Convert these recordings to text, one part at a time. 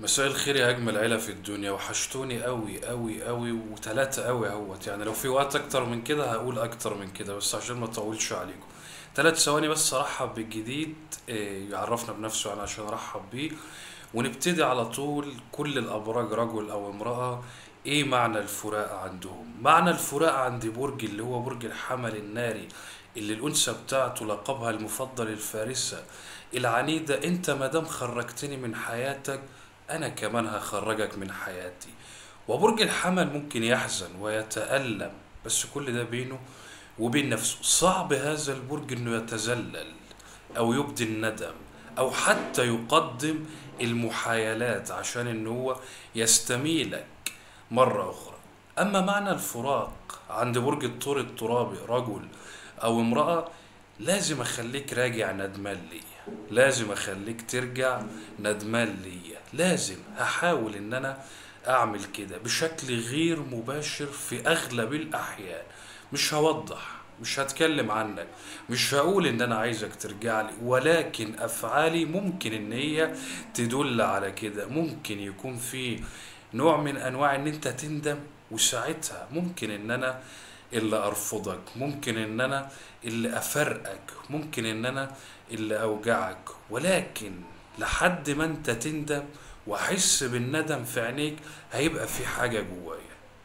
مساء الخير يا اجمل عيله في الدنيا وحشتوني قوي قوي قوي وتلاتة قوي اهوت يعني لو في وقت اكتر من كده هقول اكتر من كده بس عشان ما اطولش عليكم تلات ثواني بس ارحب بالجديد إيه، يعرفنا بنفسه يعني عشان ارحب بيه ونبتدي على طول كل الابراج رجل او امراه ايه معنى الفراق عندهم معنى الفراق عند برج اللي هو برج الحمل الناري اللي الانثى بتاعته لقبها المفضل الفارسه العنيده انت مادام خرجتني من حياتك انا كمان هخرجك من حياتي وبرج الحمل ممكن يحزن ويتألم بس كل ده بينه وبين نفسه صعب هذا البرج انه يتذلل او يبدي الندم او حتى يقدم المحايلات عشان ان هو يستميلك مرة اخرى اما معنى الفراق عند برج الثور الترابي رجل او امرأة لازم اخليك راجع ندمان ليا لازم اخليك ترجع ندمان ليا لازم هحاول ان انا اعمل كده بشكل غير مباشر في اغلب الاحيان مش هوضح مش هتكلم عنك مش هقول ان انا عايزك ترجع لي ولكن افعالي ممكن ان هي تدل على كده ممكن يكون في نوع من انواع ان انت تندم وساعتها ممكن ان انا اللي ارفضك ممكن ان انا اللي افرقك ممكن ان انا اللي اوجعك ولكن لحد ما انت تندم واحس بالندم في عينيك هيبقى في حاجة جوايا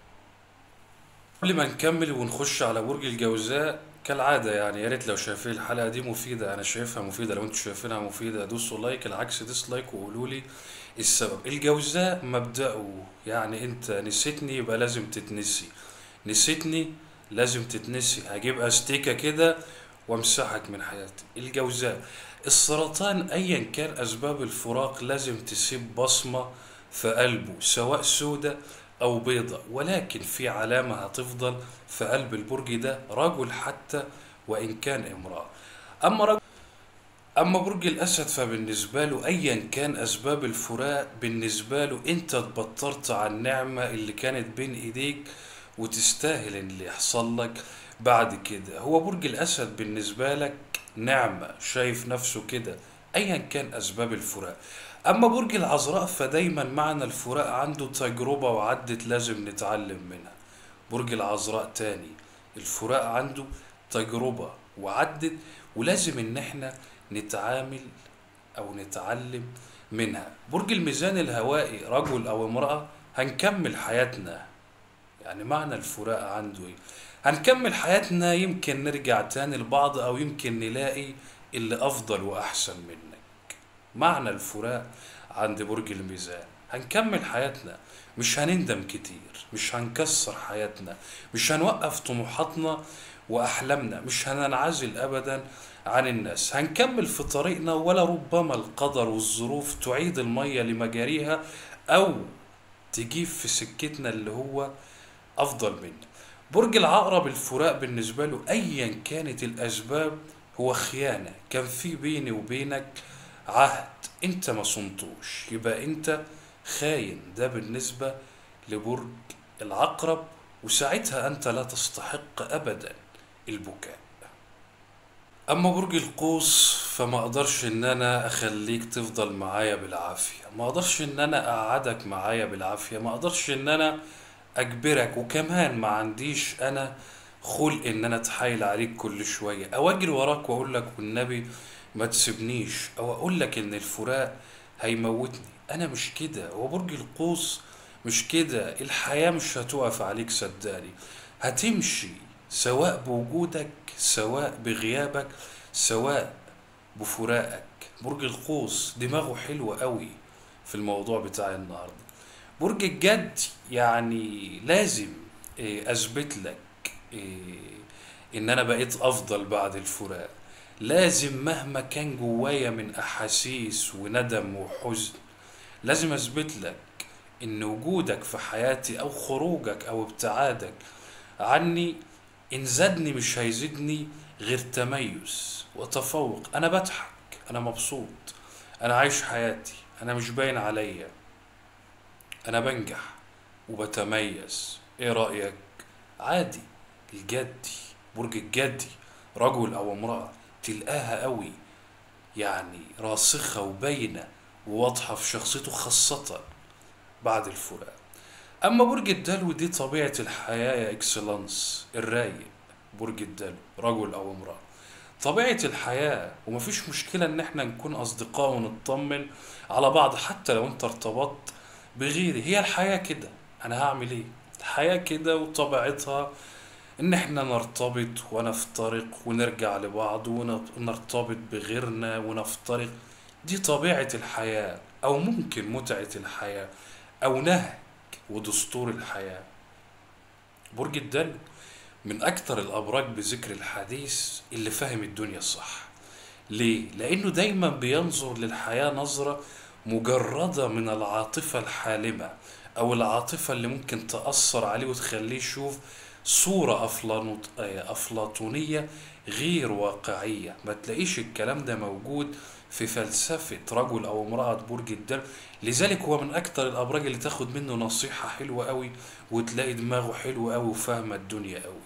قبل ما نكمل ونخش على برج الجوزاء كالعادة يعني يا ريت لو شايفين الحلقة دي مفيدة أنا شايفها مفيدة لو أنتوا شايفينها مفيدة دوسوا لايك العكس ديسلايك وقولوا لي السبب الجوزاء مبدأه يعني أنت نسيتني يبقى لازم تتنسي نسيتني لازم تتنسي هجيب أستيكة كده وامسحك من حياتي الجوزاء السرطان أيا كان أسباب الفراق لازم تسيب بصمة في قلبه سواء سودة أو بيضة ولكن في علامة هتفضل في قلب البرج ده رجل حتى وإن كان امرأة أما رجل أما برج الأسد فبالنسبة له أيا كان أسباب الفراق بالنسبة له أنت اتبطرت عن النعمة اللي كانت بين إيديك وتستاهل اللي يحصل لك بعد كده هو برج الأسد بالنسبة لك نعمة شايف نفسه كده أيا كان أسباب الفراق أما برج العذراء فدايما معنى الفراق عنده تجربة وعدت لازم نتعلم منها برج العذراء تاني الفراق عنده تجربة وعدت ولازم إن احنا نتعامل أو نتعلم منها برج الميزان الهوائي رجل أو امرأة هنكمل حياتنا يعني معنى الفراق عنده ايه هنكمل حياتنا يمكن نرجع تاني لبعض او يمكن نلاقي اللي افضل واحسن منك معنى الفراق عند برج الميزان هنكمل حياتنا مش هنندم كتير مش هنكسر حياتنا مش هنوقف طموحاتنا واحلامنا مش هننعزل ابدا عن الناس هنكمل في طريقنا ولا ربما القدر والظروف تعيد المية لمجاريها او تجيب في سكتنا اللي هو افضل منه برج العقرب الفراق بالنسبه له ايا كانت الاسباب هو خيانه كان في بيني وبينك عهد انت ما صنتوش يبقى انت خاين ده بالنسبه لبرج العقرب وساعتها انت لا تستحق ابدا البكاء اما برج القوس فما اقدرش ان انا اخليك تفضل معايا بالعافيه ما اقدرش ان انا اقعدك معايا بالعافيه ما اقدرش ان انا اجبرك وكمان ما عنديش انا خلق ان انا اتحايل عليك كل شويه او اجري وراك واقول لك والنبي ما تسيبنيش او اقول لك ان الفراق هيموتني انا مش كده هو برج القوس مش كده الحياه مش هتقف عليك صدقني هتمشي سواء بوجودك سواء بغيابك سواء بفراقك برج القوس دماغه حلوة قوي في الموضوع بتاع النهارده برج الجد يعني لازم إيه، اثبت لك إيه، ان انا بقيت افضل بعد الفراق لازم مهما كان جوايا من احاسيس وندم وحزن لازم اثبت لك ان وجودك في حياتي او خروجك او ابتعادك عني ان زادني مش هيزيدني غير تميز وتفوق انا بضحك انا مبسوط انا عايش حياتي انا مش باين عليا انا بنجح وبتميز ايه رأيك عادي الجدي برج الجدي رجل او امرأة تلقاها قوي يعني راسخة وباينة وواضحة في شخصيته خاصة بعد الفراق أما برج الدلو دي طبيعة الحياة يا إكسلانس الرايق برج الدلو رجل أو امرأة طبيعة الحياة ومفيش مشكلة إن إحنا نكون أصدقاء ونطمن على بعض حتى لو أنت ارتبطت بغيري هي الحياة كده أنا هعمل إيه؟ الحياة كده وطبيعتها إن إحنا نرتبط ونفترق ونرجع لبعض ونرتبط بغيرنا ونفترق دي طبيعة الحياة أو ممكن متعة الحياة أو نهج ودستور الحياة برج الدلو من أكثر الأبراج بذكر الحديث اللي فاهم الدنيا صح ليه؟ لأنه دايما بينظر للحياة نظرة مجردة من العاطفة الحالمة أو العاطفة اللي ممكن تأثر عليه وتخليه يشوف صورة أفلانوط... أفلاطونية غير واقعية ما تلاقيش الكلام ده موجود في فلسفة رجل أو امرأة برج الدلو لذلك هو من أكتر الأبراج اللي تاخد منه نصيحة حلوة قوي وتلاقي دماغه حلو قوي وفاهمة الدنيا قوي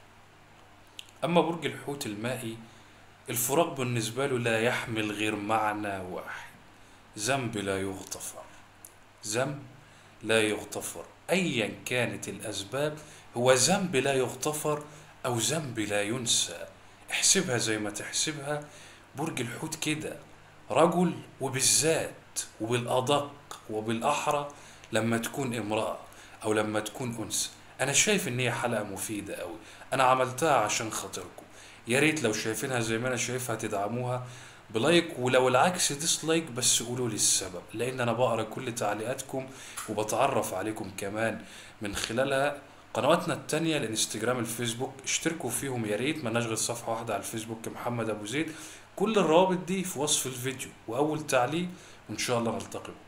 أما برج الحوت المائي الفراق بالنسبة له لا يحمل غير معنى واحد ذنب لا يغتفر ذنب لا يغتفر أيا كانت الأسباب هو ذنب لا يغتفر أو ذنب لا ينسى احسبها زي ما تحسبها برج الحوت كده رجل وبالذات وبالأدق وبالأحرى لما تكون امرأة أو لما تكون أنثى أنا شايف إن هي حلقة مفيدة أوي أنا عملتها عشان خاطركم يا ريت لو شايفينها زي ما أنا شايفها تدعموها بلايك ولو العكس ديسلايك بس قولوا لي السبب لأن أنا بقرا كل تعليقاتكم وبتعرف عليكم كمان من خلالها قنواتنا التانية الانستجرام الفيسبوك اشتركوا فيهم يا ريت ما غير صفحة واحدة على الفيسبوك محمد أبو زيد كل الروابط دي في وصف الفيديو وأول تعليق وإن شاء الله نلتقي